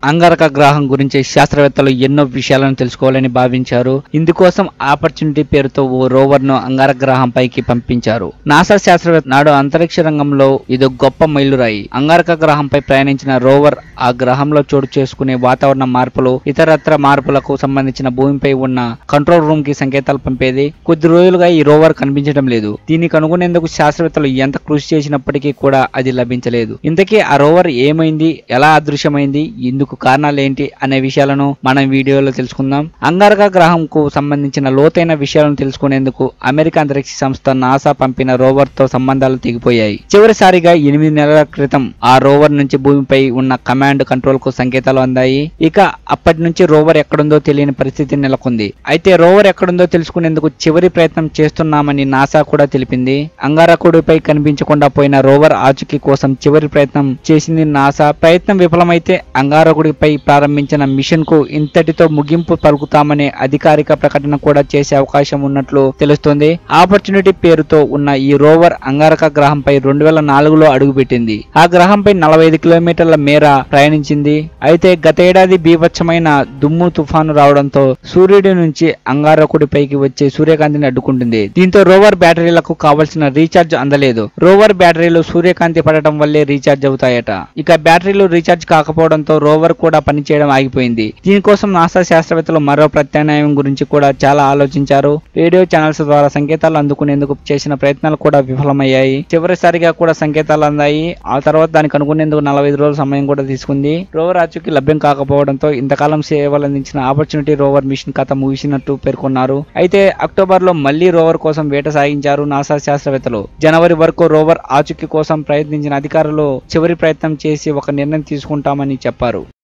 అంగారక గ్రహం గురించి శాస్త్రవేత్తలు ఎన్నో విషయాలను తెలుసుకోవాలని భావించారు ఇందుకోసం ఆపర్చునిటీ పేరుతో ఓ రోవర్ ను అంగారక గ్రహం పైకి పంపించారు నాసా శాస్త్రవేత్త నాడు అంతరిక్ష రంగంలో ఇది గొప్ప మైలురాయి అంగారక గ్రహంపై ప్రయాణించిన రోవర్ ఆ గ్రహంలో చోటు చేసుకునే వాతావరణ మార్పులు ఇతరత్ర మార్పులకు సంబంధించిన భూమిపై ఉన్న కంట్రోల్ రూమ్ కి సంకేతాలు పంపేది కొద్ది రోజులుగా ఈ రోవర్ కనిపించడం లేదు దీన్ని కనుగొనేందుకు శాస్త్రవేత్తలు ఎంత కృషి చేసినప్పటికీ కూడా అది లభించలేదు ఇంతకీ ఆ రోవర్ ఏమైంది ఎలా అదృశ్యమైంది ఇందుకు కారణాలేంటి అనే విషయాలను మనం వీడియోలో తెలుసుకుందాం అంగారక గ్రహం కు సంబంధించిన లోతైన విషయాలను తెలుసుకునేందుకు అమెరికా అంతరిక్ష సంస్థ నాసా పంపిన రోవర్ తో సంబంధాలు తెగిపోయాయి చివరిసారిగా ఎనిమిది నెలల క్రితం ఆ రోవర్ నుంచి భూమిపై ఉన్న కమాండ్ కంట్రోల్ కు సంకేతాలు అందాయి ఇక అప్పటి నుంచి రోవర్ ఎక్కడుందో తెలియని పరిస్థితి నెలకొంది అయితే రోవర్ ఎక్కడుందో తెలుసుకునేందుకు చివరి ప్రయత్నం చేస్తున్నామని నాసా కూడా తెలిపింది అంగారకుడిపై కనిపించకుండా పోయిన రోవర్ ఆచూకీ కోసం చివరి ప్రయత్నం చేసింది నాసా ప్రయత్నం విఫలమైతే అంగారకుడిపై ప్రారంభించిన మిషన్ కు ఇంతటితో ముగింపు పలుకుతామనే అధికారిక ప్రకటన కూడా చేసే అవకాశం ఉన్నట్లు తెలుస్తోంది ఆపర్చునిటీ పేరుతో ఉన్న ఈ రోవర్ అంగారక గ్రహంపై రెండు వేల నాలుగులో అడుగుపెట్టింది ఆ గ్రహంపై నలభై ఐదు కిలోమీటర్ల మేర ప్రయాణించింది అయితే గత ఏడాది బీభత్సమైన దుమ్ము తుఫాను రావడంతో సూర్యుడి నుంచి అంగారకుడిపైకి వచ్చే సూర్యకాంతిని అడ్డుకుంటుంది దీంతో రోవర్ బ్యాటరీలకు కావలసిన రీఛార్జ్ అందలేదు రోవర్ బ్యాటరీలు సూర్యకాంతి పడటం వల్లే రీఛార్జ్ అవుతాయట ఇక బ్యాటరీలు రీఛార్జ్ కాకపోవడంతో రోవర్ కూడా పనిచేయడం ఆగిపోయింది దీనికోసం నాసా శాస్త్రవేత్తలు మరో ప్రత్యామ్నాయం గురించి కూడా చాలా ఆలోచించారు రేడియో ఛానల్స్ ద్వారా సంకేతాలు అందుకునేందుకు చేసిన ప్రయత్నాలు కూడా విఫలమయ్యాయి చివరిసారిగా కూడా సంకేతాలు అందాయి ఆ తర్వాత దాన్ని కనుగొనేందుకు నలభై ఐదు రోజుల సమయం కూడా తీసుకుంది రోవర్ ఆచూకీ లభ్యం కాకపోవడంతో ఇంతకాలం సేవలు అందించిన ఆపర్చునిటీ రోవర్ మిషన్ కథ ముగిసినట్టు పేర్కొన్నారు అయితే అక్టోబర్ లో మళ్లీ రోవర్ కోసం వేట సాగించారు నాసా శాస్త్రవేత్తలు జనవరి వరకు రోవర్ ఆచూకీ కోసం ప్రయత్నించిన అధికారులు చివరి ప్రయత్నం చేసి ఒక నిర్ణయం తీసుకుంటామని చెప్పారు